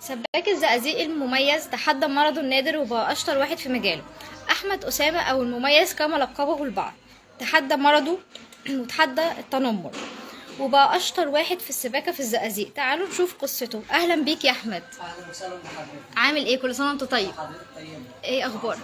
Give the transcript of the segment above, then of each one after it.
سباك الزقازيق المميز تحدى مرضه النادر وبقى أشطر واحد في مجاله أحمد أسامة أو المميز كما لقبه البعض تحدى مرضه وتحدى التنمر وبقى أشطر واحد في السباكة في الزقازيق تعالوا نشوف قصته أهلا بيك يا أحمد اهلا وسهلا بحضرتك عامل إيه كل سنة وأنت طيب حضرتك طيبه إيه أخبارك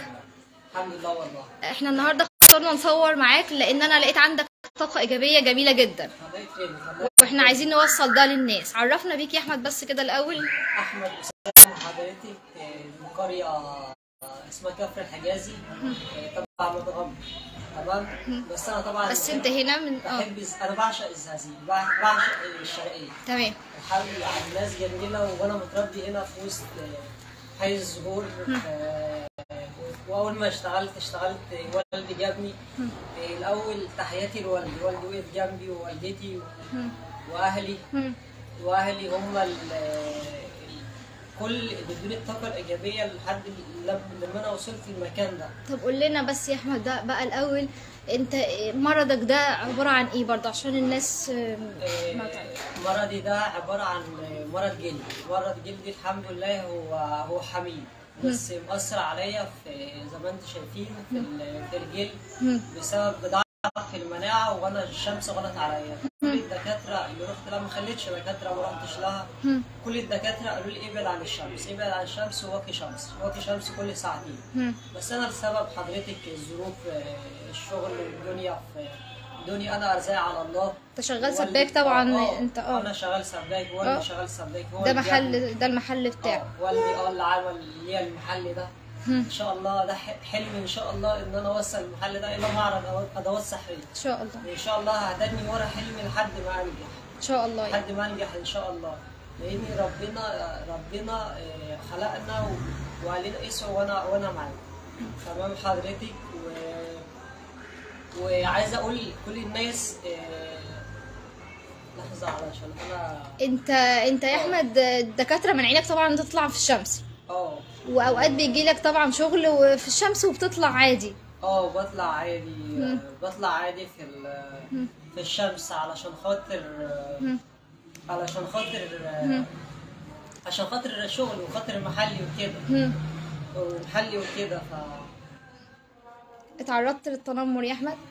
الحمد لله والله إحنا النهاردة اخترنا نصور معاك لأن أنا لقيت عندك طاقة إيجابية جميلة جدا حضرتك فين حضرتك وإحنا عايزين نوصل ده للناس عرفنا بيك يا أحمد بس كده الأول احمد اسامه حضرتك آه، من قريه آه، اسمها كفر الحجازي آه، تبع متغمر تمام بس انا طبعا بس أنت هنا من آه بحب الز- انا بعشق الزقازيق بع- بعشق الشرقيه تمام الحمد لله على الناس جميله وانا متربي هنا في وسط آه، حي الزهور آه، واول ما اشتغلت اشتغلت والدي جابني آه، الاول تحياتي لوالدي والدي وقف جنبي ووالدتي واهلي مم. واهلي هم ال ال- كل ادوني الطاقه الايجابيه لحد لما لما انا وصلت المكان ده طب قول لنا بس يا احمد ده بقى الاول انت مرضك ده عباره عن ايه برضه عشان الناس آم، ما تعرف. آه، مرضي ده عباره عن مرض جلدي مرض جلدي الحمد لله هو هو حميد بس مأثر عليا في زي ما انتم شايفين في ال- في الجلد مم. بسبب ضعف المناعه وانا الشمس غلط عليا كل الدكاتره اللي رحت لها ما خليتش دكاتره ما رحتش لها مم. كل الدكاتره قالوا لي ابعد عن الشمس ابعد عن الشمس وواقي شمس واقي شمس كل ساعتين مم. بس انا لسبب حضرتك الظروف آه، الشغل والدنيا في الدنيا انا ارزاق على الله انت شغال والدي- سباك طبعا آه، انت انا اه شغال سباك آه. والدي شغال سباك هو ده اللي بيعمل- محل ده المحل بتاعك آه، والدي اه اللي عمل لي المحل ده مم. ان شاء الله ده ح- حلمي ان شاء الله ان انا اوصل المحل ده الى معرض أو- ادوات صحيه ان شاء الله ان شاء الله هتني ورا حلمي لحد ما انجح ان شاء الله يعني. لحد ما انجح ان شاء الله لان ربنا ربنا آه، خلقنا و- وقال لنا اسعوا وانا وانا معاكم تمام حضرتك و... وعايز اقول لكل الناس آه، لحظه علشان انا انت انت يا احمد الدكاتره منعينك طبعا انت تطلع في الشمس اه واوقات بيجي لك طبعا شغل وفي الشمس وبتطلع عادي اه بطلع عادي آه، بطلع عادي في ال- في الشمس علشان خاطر آه، مم. علشان خاطر آه، عشان خاطر الشغل وخاطر محلي وكده مم. ومحلي وكده ف اتعرضت للتنمر يا احمد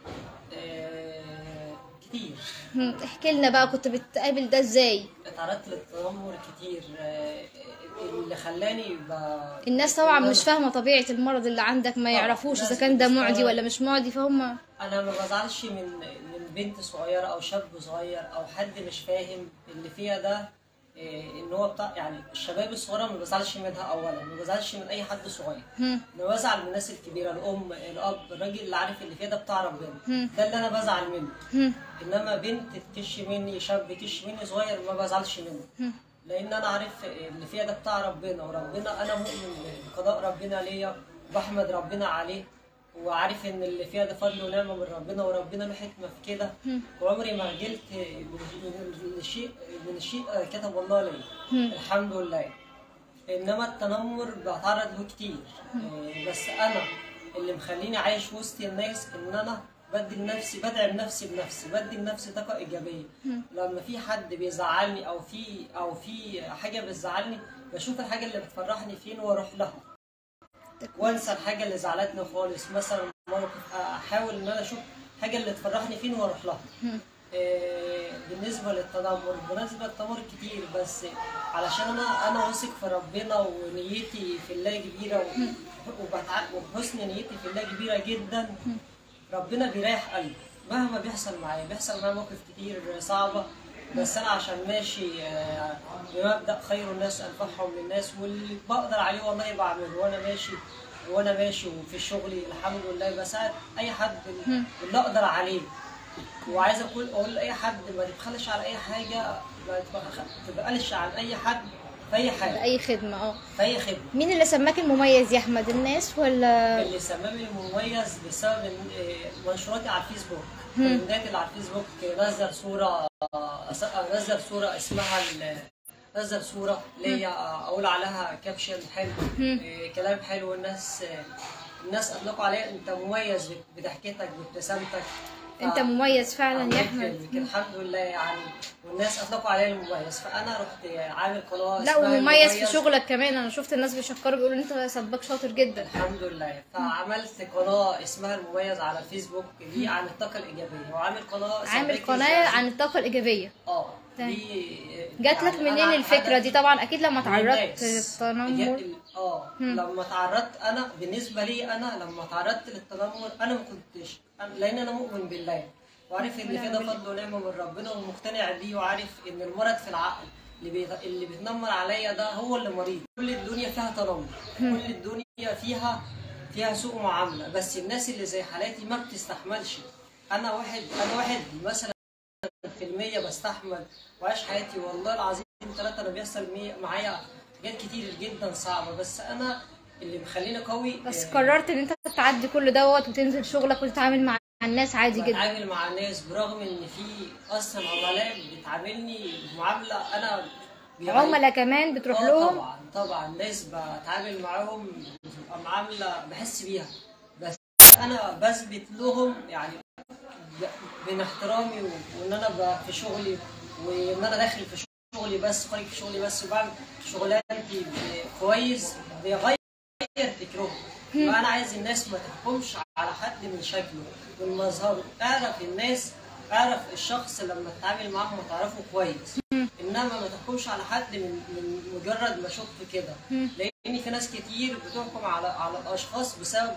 آه، كتير مم. احكي لنا بقى كنت بتقابل ده ازاي اتعرضت للتنمر كتير آه، اللي خلاني ب... الناس طبعا مش فاهمه طبيعه المرض اللي عندك ما آه، يعرفوش اذا الناس كان ده بتستغرب. معدي ولا مش معدي فهم انا ما بزعلش من من بنت صغيره او شاب صغير او حد مش فاهم اللي فيها ده إيه، ان هو بتاع يعني الشباب الصغيره ما بزعلش منها اولا ما بزعلش من اي حد صغير مم. انا بزعل من الناس الكبيره الام الاب الراجل اللي عارف اللي فيها ده بتاع ربنا مم. ده اللي انا بزعل منه مم. انما بنت تكش مني شاب يكش مني صغير ما بزعلش منه مم. لان انا عارف اللي فيها ده بتاع ربنا وربنا انا مؤمن بقضاء ربنا ليا وبحمد ربنا عليه وعارف ان اللي فيها ده فضل ونعمه من ربنا وربنا له حكمه في كده وعمري ما جلت من من الشيء من الشيء كتب الله لي الحمد لله انما التنمر بتعرض له كتير إيه، بس انا اللي مخليني عايش وسط الناس ان انا بدي لنفسي بدعم نفسي بنفسي بدي لنفسي طاقه ايجابيه لما في حد بيزعلني او في او في حاجه بتزعلني بشوف الحاجه اللي بتفرحني فين واروح لها وانسى الحاجه اللي زعلتني خالص مثلا موقف احاول ان انا اشوف حاجه اللي تفرحني فين واروح لها إيه، بالنسبه للتنمر بالنسبه للتنمر كتير بس علشان انا انا واثق في ربنا ونيتي في الله كبيره و- وبتع- وبحسن نيتي في الله كبيره جدا ربنا بيريح قلبي مهما بيحصل معايا بيحصل معايا مواقف كتير صعبه بس انا عشان ماشي آه، بمبدا خير الناس انفعهم للناس واللي بقدر عليه والله بعمله وانا ماشي وانا ماشي وفي شغلي الحمد لله بساعد اي حد اللي اقدر عليه وعايز اقول اقول لاي حد ما تبخلش على اي حاجه ما تبخ- تبقالش على اي حد في اي حاجه اي خدمه اه في اي خدمه مين اللي سماك المميز يا احمد الناس ولا اللي سماني المميز بسبب إن- إيه، منشوراتي على الفيسبوك الترندات اللي على الفيسبوك نزل صورة أس- نزل صورة اسمها ال- نزل صورة ليا أقول عليها كابشن حلو إيه، كلام حلو الناس الناس أطلقوا عليا أنت مميز بضحكتك بابتسامتك انت مميز فعلا الله يا يكرمك. احمد الحمد لله يعني والناس اطلقوا عليا المميز فانا رحت عامل قناه لا اسمها ومميز في المميز. شغلك كمان انا شفت الناس بيشكروا بيقولوا ان انت سباك شاطر جدا الحمد لله فعملت قناه اسمها المميز على الفيسبوك دي عن الطاقه الايجابيه وعامل قناه عامل سباك قناه الزقازيق. عن الطاقه الايجابيه اه تمام. دي جات لك يعني منين أنا الفكره هدف دي طبعا اكيد لما تعرضت للناس. للتنمر ال- اه لما تعرضت انا بالنسبه لي انا لما تعرضت للتنمر انا ما كنتش أنا- لان انا مؤمن بالله وعارف ان في ده فضل ونعمه من ربنا ومقتنع بيه وعارف ان المرض في العقل اللي بيت... اللي بيتنمر عليا ده هو اللي مريض كل الدنيا فيها تنمر كل الدنيا فيها فيها سوء معامله بس الناس اللي زي حالاتي ما بتستحملش انا واحد انا واحد مثلا في المية بستحمل وعايش حياتي والله العظيم ثلاثة أنا بيحصل مي- معايا حاجات كتير جدا صعبة بس أنا اللي مخليني قوي بس آه، قررت ان انت تعدي كل دوت وتنزل شغلك وتتعامل مع الناس عادي جدا بتعامل مع الناس برغم إن في أصلا عملاء بتعاملني معاملة أنا بيغير- عملاء كمان بتروح آه لهم طبعا طبعا ناس بتعامل معاهم بتبقى معاملة بحس بيها بس أنا بثبت لهم يعني ب- بين احترامي و- وإن أنا ب- في شغلي وإن أنا داخل في شغلي بس خارج في شغلي بس وبعمل شغلانتي ب- كويس بيغير فكرهم ما أنا عايز الناس ما تحكمش على حد من شكله من مظهره اعرف الناس اعرف الشخص لما تتعامل معاه وتعرفه كويس انما ما تحكمش على حد من من مجرد ما شفته كده لان في ناس كتير بتحكم على على الاشخاص بسبب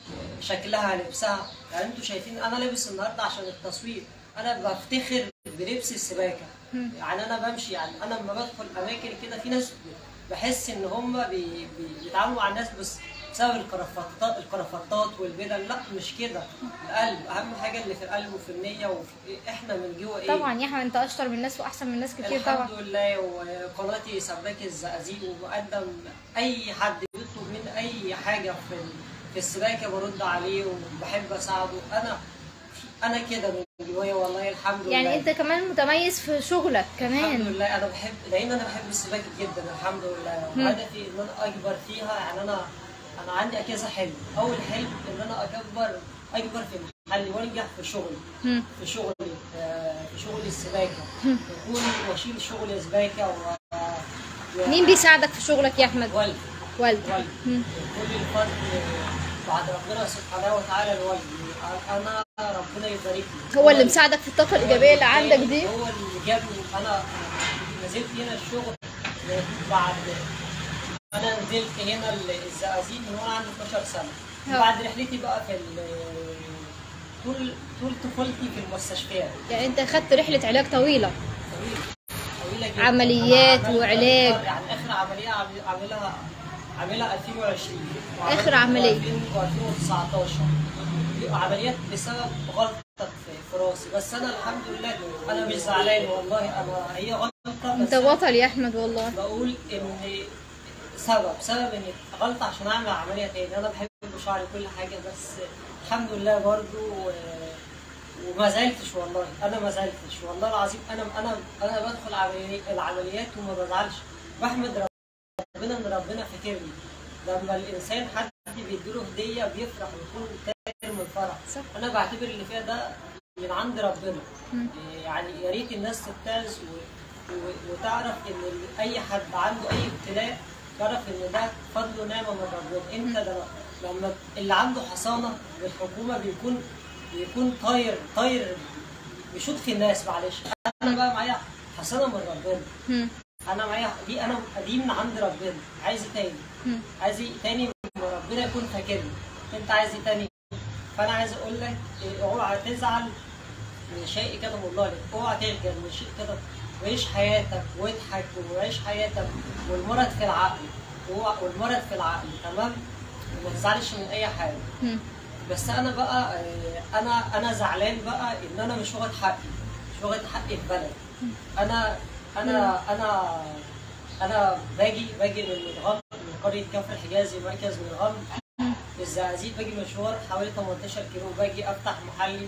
شكلها لبسها يعني انتوا شايفين انا لابس النهارده عشان التصوير انا بفتخر بلبس السباكه يعني انا بمشي يعني انا لما بدخل اماكن كده في ناس بحس ان هم بي بي بيتعاملوا مع الناس بس بسبب الكرافتات الكرافتات والبدل لا مش كده القلب اهم حاجه اللي في القلب وفي النيه وفي احنا من جوه ايه طبعا يا احمد انت اشطر من الناس واحسن من ناس كتير الحمد طبعا لله وقناتي سباك الزقازيق وبقدم اي حد بيطلب مني اي حاجه في في السباكه برد عليه وبحب اساعده انا انا كده من جوايا والله الحمد لله يعني انت كمان متميز في شغلك الحمد كمان لله انا بحب لان انا بحب السباكه جدا الحمد لله وهدفي ان انا اكبر فيها يعني انا انا عندي كذا حلم اول حلم ان انا اكبر اكبر في محلي وانجح في شغلي مم. في شغلي آه، في شغل السباكه يكون واشيل شغل سباكه و و- مين بيساعدك في شغلك يا احمد والدي والدك والدي مم. كل الفضل بعد ربنا سبحانه وتعالى لوالدي انا ربنا يبارك لي هو اللي مساعدك في الطاقه الايجابيه اللي عندك دي هو اللي جابني انا نزلت هنا الشغل بعد انا نزلت هنا الزقازيق من وانا عندي 12 سنه اه. بعد رحلتي بقى في ال- طول طول طفولتي في المستشفيات يعني انت خدت رحله علاج طويله طويله طويله جدا عمليات أنا عملت- وعلاج. يعني اخر عمليه عامل- عاملها عاملها 2020 آخر عملية. 2019 عمليات بسبب غلطه في في راسي بس انا الحمد لله انا مش زعلان والله انا هي غلطه انت بس أنا بطل يا احمد والله بقول ان سبب سبب ان غلطه عشان اعمل عمليه تاني انا بحب شعري كل حاجه بس الحمد لله برضو آه، وما زعلتش والله انا ما زعلتش والله العظيم انا انا انا بدخل عملي- العمليات وما بزعلش بحمد ربنا ان ربنا فاكرني لما الانسان حد بيديله هديه بيفرح ويكون تاجر من الفرح صح. انا بعتبر اللي فيها ده من عند ربنا مم. يعني يا ريت الناس تتعظ و... و... وتعرف ان ال- اي حد عنده اي ابتلاء تعرف ان ده فضل ونعمه من ربنا انت ده لما اللي عنده حصانه بالحكومه بيكون بيكون طاير طاير بيشوط في الناس معلش انا بقى معايا حصانه من ربنا مم. انا معايا دي انا دي من عند ربنا عايز إيه تاني مم. عايز إيه تاني ربنا يكون فاكرني انت عايز ايه تاني فانا عايز اقول لك إيه، اوعى تزعل من شيء كتب الله لك اوعى تخجل من شيء كتب وعيش حياتك واضحك وعيش حياتك والمرض في العقل اوعى- والمرض في العقل تمام وما تزعلش من اي حاجه مم. بس انا بقى آه، انا انا زعلان بقى ان انا مش واخد حقي مش واخد حقي في بلد انا انا انا انا باجي باجي من مدغم من قريه كفر الحجازي مركز مدغم الزقازيق باجي مشوار حوالي 18 كيلو باجي افتح محلي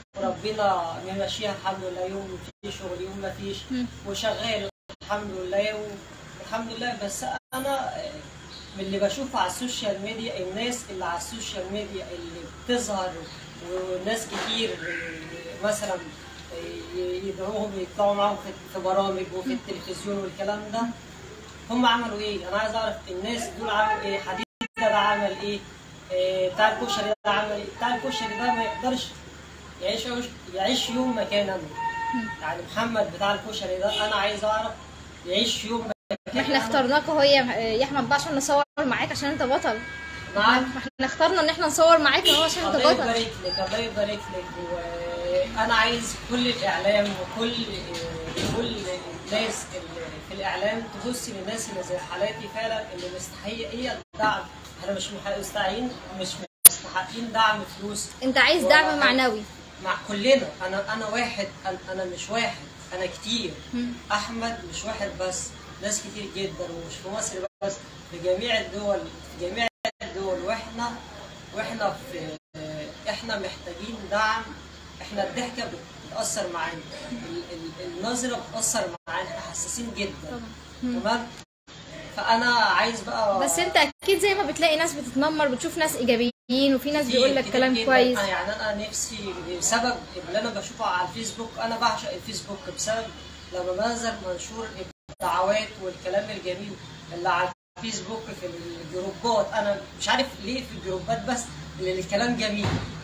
وربنا ممشيها الحمد لله يوم في شغل يوم ما فيش مم. وشغال الحمد لله والحمد لله بس انا آه، من اللي بشوفه على السوشيال ميديا الناس اللي على السوشيال ميديا اللي بتظهر وناس كتير آه، مثلا آه، يدعوهم يطلعوا معاهم في- في برامج وفي التلفزيون والكلام ده هم عملوا ايه؟ انا عايز اعرف الناس دول عملوا ايه؟ حديد ده عمل ايه؟ آه، بتاع الكشري ده عمل ايه؟ بتاع الكشري ده ما يقدرش يعيش يعيش يوم مكان انا يعني محمد بتاع الكشري ده انا عايز اعرف يعيش يوم ما مكان احنا أنا. اخترناك اهو يا يا احمد بقى عشان نصور معاك عشان انت بطل نعم ما احنا اخترنا ان احنا نصور معاك اهو عشان انت الله بطل يبارك لك الله يبارك لك وانا عايز كل الاعلام وكل كل الناس اللي في الاعلام تبص للناس اللي زي حالاتي فعلا اللي مستحقيه هي الدعم احنا مش مح- مستحقين مش مستحقين دعم فلوس انت عايز دعم معنوي مع كلنا انا انا واحد انا, أنا مش واحد انا كتير احمد مش واحد بس ناس كتير جدا ومش في مصر بس في جميع الدول في جميع الدول واحنا واحنا في احنا محتاجين دعم احنا الضحكه بتاثر معانا ال- ال- النظره بتاثر معانا احنا حساسين جدا تمام فانا عايز بقى بس انت اكيد زي ما بتلاقي ناس بتتنمر بتشوف ناس ايجابيين وفي ناس بيقول لك كتير كلام جداً. كويس أنا يعني انا نفسي بسبب اللي انا بشوفه على الفيسبوك انا بعشق الفيسبوك بسبب لما بنزل منشور الدعوات والكلام الجميل اللي على الفيسبوك في الجروبات انا مش عارف ليه في الجروبات بس اللي الكلام جميل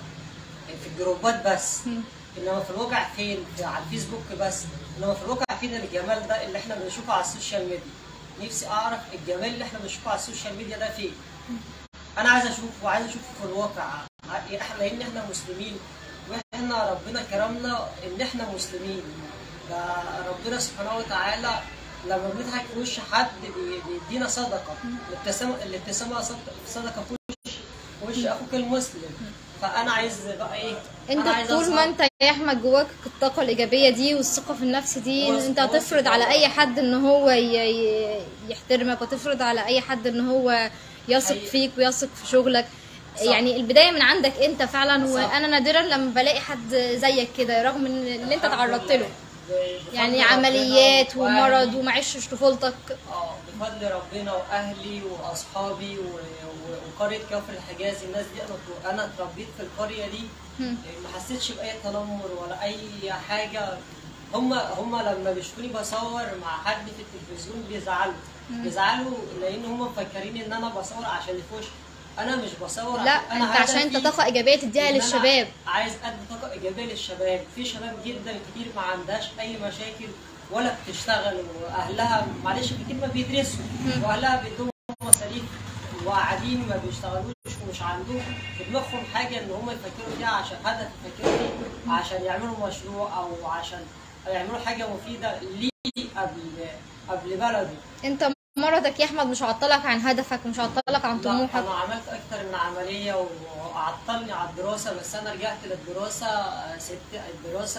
في الجروبات بس انما في الواقع فين في على الفيسبوك بس انما في الواقع فين الجمال ده اللي احنا بنشوفه على السوشيال ميديا نفسي اعرف الجمال اللي احنا بنشوفه على السوشيال ميديا ده فين انا عايز اشوفه وعايز اشوفه في الواقع احنا لان احنا مسلمين واحنا ربنا كرمنا ان احنا مسلمين ده ربنا سبحانه وتعالى لما بنضحك في وش حد بي- بيدينا صدقه الابتسامه الابتسامه صدقه صدقة في وش في وش اخوك المسلم فانا عايز بقى ايه انت أنا عايز طول ما أظهر- انت يا احمد جواك الطاقه الايجابيه دي والثقه في النفس دي بص- انت بص هتفرض بقى. على اي حد ان هو ي- ي- يحترمك وتفرض على اي حد ان هو يثق حقيقي. فيك ويثق في شغلك صح. يعني البدايه من عندك انت فعلا صح. وانا نادرا لما بلاقي حد زيك كده رغم ان اللي انت تعرضت له بفضل يعني ربنا عمليات وأهلي- ومرض وما عشتش طفولتك اه بفضل ربنا واهلي واصحابي و- و- وقريه كفر الحجاز الناس دي انا انا اتربيت في القريه دي ما حسيتش باي تنمر ولا اي حاجه هم هم لما بيشوفوني بصور مع حد في التلفزيون بيزعلوا بيزعلوا لان هم مفكرين ان انا بصور عشان يفوش انا مش بصور لا عشان- أنا انت عشان انت هدفي طاقه ايجابيه تديها إن أنا للشباب عايز ادي طاقه ايجابيه للشباب في شباب جدا كتير ما عندهاش اي مشاكل ولا بتشتغل واهلها معلش كتير ما بيدرسوا واهلها بيدوهم مصاريف وقاعدين ما بيشتغلوش ومش عندهم في دماغهم حاجه ان هم يفكروا فيها عشان هدف يفكروا فيه عشان يعملوا مشروع او عشان يعملوا حاجه مفيده ليه قبل قبل بلده انت مرضك يا احمد مش هعطلك عن هدفك مش هعطلك عن لا طموحك انا عملت اكتر من عمليه وعطلني على الدراسه بس انا رجعت للدراسه آه، ست الدراسه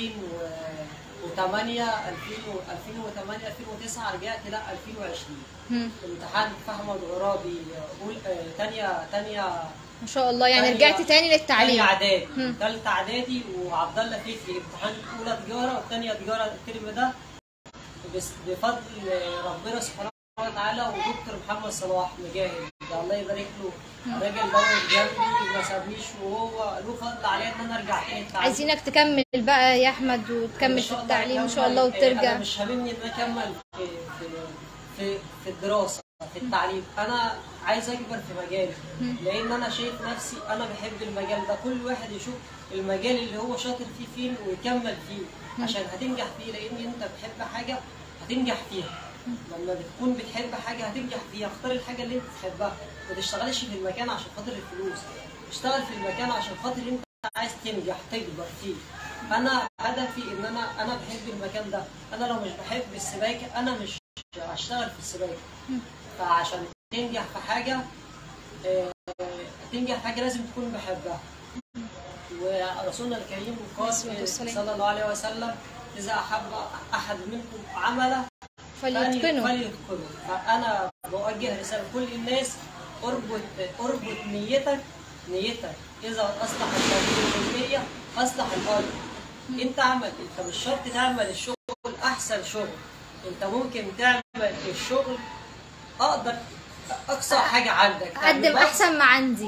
2008 2008 2009 رجعت لا 2020 مم. امتحان فهمد غرابي اقول تانية تانية ما شاء الله يعني تانية- رجعت تاني للتعليم تانية اعدادي مم. تالتة اعدادي وعبد الله فكري امتحان اولى تجاره والثانيه تجاره الترم ده بس بفضل ربنا سبحانه وتعالى ودكتور محمد صلاح مجاهد ده الله يبارك له الراجل ده واقف جنبي ما سابنيش وهو له فضل عليا ان انا ارجع تاني التعليم عايزينك تكمل بقى يا احمد وتكمل إن في شاء الله التعليم ان أكمل. شاء الله إيه، وترجع انا مش هاممني ان انا اكمل في في في, في الدراسه في التعليم انا عايز اكبر في مجالي لان انا شايف نفسي انا بحب المجال ده كل واحد يشوف المجال اللي هو شاطر فيه فين ويكمل فيه عشان هتنجح فيه لان انت بتحب حاجه هتنجح فيها لما بتكون بتحب حاجه هتنجح فيها اختار الحاجه اللي انت تحبها ما تشتغلش في المكان عشان خاطر الفلوس اشتغل في المكان عشان خاطر انت عايز تنجح تكبر فيه انا هدفي ان انا انا بحب المكان ده انا لو مش بحب السباكه انا مش هشتغل في السباكه فعشان تنجح في حاجه آه، تنجح في حاجه لازم تكون بحبها ورسولنا الكريم قال الصلاة والسلام. صلى الله عليه وسلم اذا احب احد منكم عمله فليتقنوا فليتقنوا فانا بوجه رساله لكل الناس اربط اربط نيتك نيتك اذا اصلح القلب النيه اصلح القلب انت اعمل انت مش شرط تعمل الشغل احسن شغل انت ممكن تعمل الشغل اقدر اقصى حاجه عندك اقدم تعمل احسن ما عندي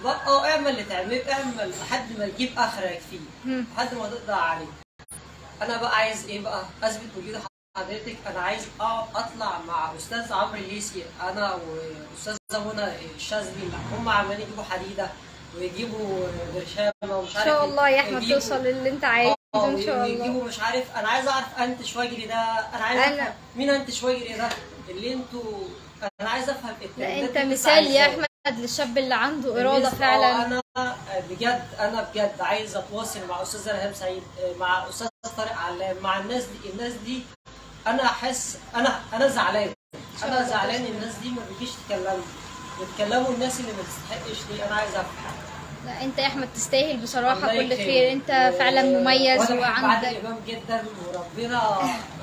بقى اه اعمل اللي تعمله اعمل لحد ما تجيب اخرك فيه مم. لحد ما تقدر عليه انا بقى عايز ايه بقى اثبت وجود حضرتك انا عايز اقعد اطلع مع استاذ عمرو الليسي انا واستاذه منى الشاذلي هم عمالين يجيبوا حديده ويجيبوا برشامه ومش ان عارف شاء الله يا احمد ويجيبوا- توصل للي انت عايزه اه ان شاء الله ويجيبوا مش عارف انا عايز اعرف انت شواجري ده انا عايز أنا- افهم مين انت شواجري ده اللي انتوا انا عايز افهم لا الترندات انت دي مثال يا عايزاه. احمد للشاب اللي عنده اراده بالنسبة- فعلا اه انا بجد انا بجد عايز اتواصل مع استاذ رهام سعيد مع استاذ طارق علام مع الناس دي الناس دي انا احس انا انا زعلان انا الله زعلان الناس دي ما بيجيش تكلمني بتكلموا الناس اللي ما تستحقش دي انا عايز افهم لا انت يا احمد تستاهل بصراحه الله كل يكرمك. خير انت و- فعلا مميز وانا بحب عادل وعندك امام جدا وربنا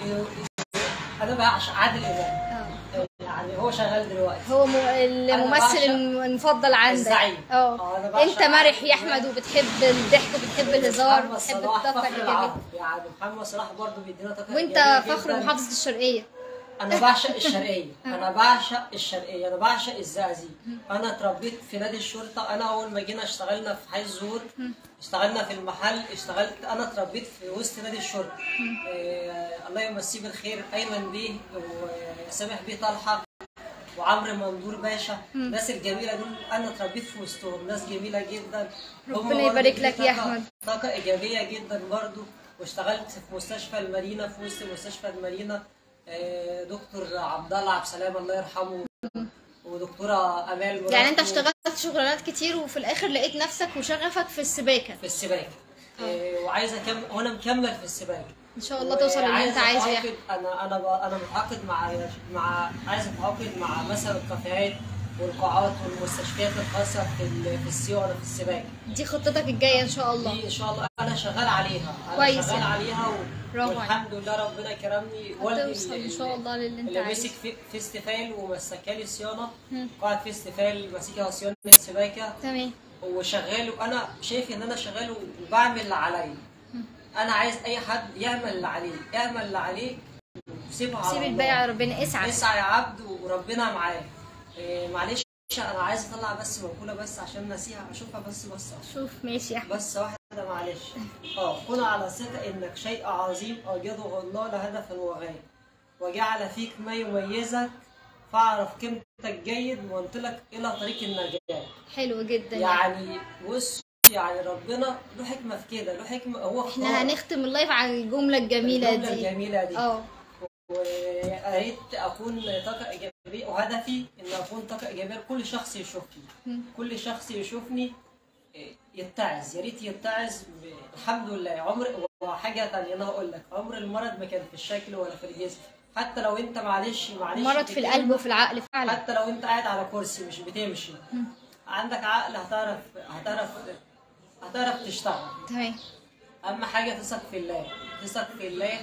انا بعشق عادل امام اه. يعني هو شغال دلوقتي هو م- الممثل بعشق المفضل عندك الزعيم. اه، انا اه بعشق انت مرح عادل يا احمد إمام. وبتحب الضحك وبتحب الهزار محمد وبتحب صلاح الطاقه فخر الايجابيه العرب يعني محمد صلاح برضه بيدينا طاقه وانت إيجابية فخر جداً. محافظه الشرقيه انا بعشق الشرقيه انا بعشق الشرقيه انا بعشق الزقازيق انا اتربيت في نادي الشرطه انا اول ما جينا اشتغلنا في حي الزهور اشتغلنا في المحل اشتغلت انا اتربيت في وسط نادي الشرطه آه الله يمسيه بالخير ايمن بيه وسامح بيه طلحه وعمرو مندور باشا الناس الجميله دول انا اتربيت في وسطهم ناس جميله جدا هم ربنا برضه يبارك في لك يا طاقة- أحمد. طاقه ايجابيه جدا برضو واشتغلت في مستشفى المدينه في وسط مستشفى المدينه آه، دكتور عبد الله عبد السلام الله يرحمه ودكتوره امال مراد يعني انت و- اشتغلت شغلانات كتير وفي الاخر لقيت نفسك وشغفك في السباكه في السباكه آه، وعايز اكمل وانا مكمل في السباكه ان شاء الله توصل اللي وعايز انت عايزه يا أتعاقد- احمد انا انا ب- انا متعاقد مع مع عايز اتعاقد مع مثلا الكافيهات والقاعات والمستشفيات الخاصه في ال- في الصيانه في السباكه دي خطتك الجايه ان شاء الله دي ان شاء الله انا شغال عليها انا كويس شغال يعني. عليها و... برافو والحمد لله ربنا كرمني والدي هتوصل اللي- ان شاء الله للي انت اللي عايزه مسك في فيستيفال ومسكالي صيانه مم. قاعد فيستيفال ماسكها صيانه سباكه تمام وشغال وانا شايف ان انا شغال وبعمل اللي عليا انا عايز اي حد يعمل اللي عليه اعمل اللي عليك وسيبها على سيب الله. الباقي على ربنا اسعى اسعى يا عبد وربنا معاك إيه معلش انا عايز اطلع بس مقوله بس عشان نسيها اشوفها بس بس شوف ماشي يا احمد بس واحده معلش اه كن على ثقه انك شيء عظيم اوجده الله لهدف وغايه وجعل فيك ما يميزك فاعرف قيمتك جيد وانطلق الى طريق النجاه حلو جدا يعني يعني بص يعني ربنا له حكمه في كده له حكمه هو احنا اختار هنختم اللايف على الجمله الجميله الجملة دي الجميله دي اه وقريت اكون طاقه ايجابيه وهدفي ان اكون طاقه ايجابيه لكل شخص يشوفني مم. كل شخص يشوفني إيه، يتعظ يا ريت يتعظ ب- الحمد لله عمر وحاجه تانية انا هقول لك عمر المرض ما كان في الشكل ولا في الجسم حتى لو انت معلش معلش مرض في القلب بكلمة، وفي العقل فعلا حتى لو انت قاعد على كرسي مش بتمشي عندك عقل هتعرف هتعرف هتعرف تشتغل تمام اهم حاجه تثق في الله تثق في الله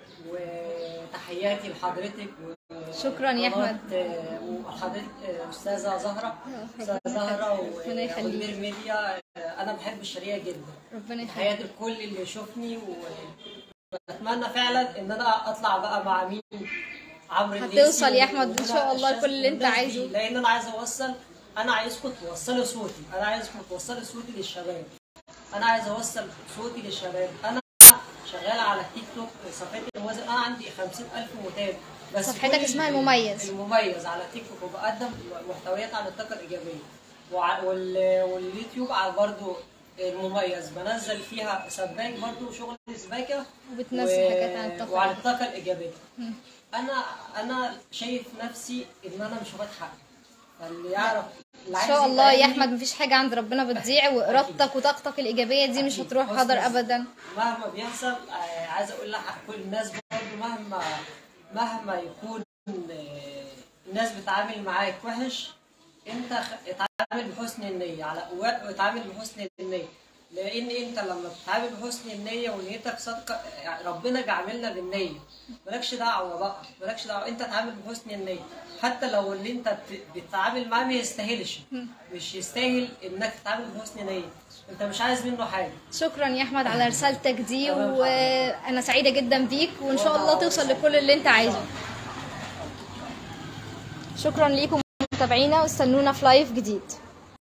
وتحياتي لحضرتك و- شكراً يا وقناة، أحمد. آه، وحضرتك آه، استاذه زهره استاذه ربنا زهره يخليك. ربنا يخليك. ومدير ميديا آه، انا بحب الشريعه جدا ربنا يخليك تحياتي لكل اللي يشوفني واتمنى فعلا ان انا اطلع بقى مع مين عمرو الليثي هتوصل يا أحمد إن وهنا شاء الله الشاذلي لكل اللي أنت والناس دي، عايزه. لان انا عايز اوصل انا عايزكم توصلوا صوتي انا عايزكم توصلوا صوتي للشباب انا عايز اوصل صوتي للشباب انا شغال على التيك توك صفحتي المميزه انا عندي 50000 متابع بس صفحتك كل اسمها ال- المميز. المميز على التيك توك وبقدم محتويات عن الطاقه الايجابيه وع- وال- واليوتيوب على برضو المميز بنزل فيها سباك برضو شغل سباكه وبتنزل حاجات عن الطاقة وعن الإيجابية. الطاقه الايجابيه انا انا شايف نفسي ان انا مش واخد حقي فاللي يعرف اللي ان عايز شاء الله يا يتعلم احمد مفيش حاجه عند ربنا بتضيع وارادتك وطاقتك الايجابيه دي مش أكيد. هتروح بص هدر بص. ابدا مهما بيحصل آه، عايز اقول لكل الناس برضه مهما مهما يكون آه، الناس بتعامل معاك وحش انت خ- اتعامل بحسن النيه على واتعامل بحسن النيه لان انت لما بتتعامل بحسن النيه ونيتك صادقه يعني ربنا جعلنا بالنيه مالكش دعوه بقى مالكش دعوه انت اتعامل بحسن النيه حتى لو اللي انت بت- بتتعامل معاه ما يستاهلش مش يستاهل انك تتعامل بحسن نيه انت مش عايز منه حاجه شكرا يا احمد على رسالتك دي تمام. وانا سعيده جدا بيك وان شاء الله توصل لكل اللي انت عايزه شكرا ليكم متابعينا واستنونا في لايف جديد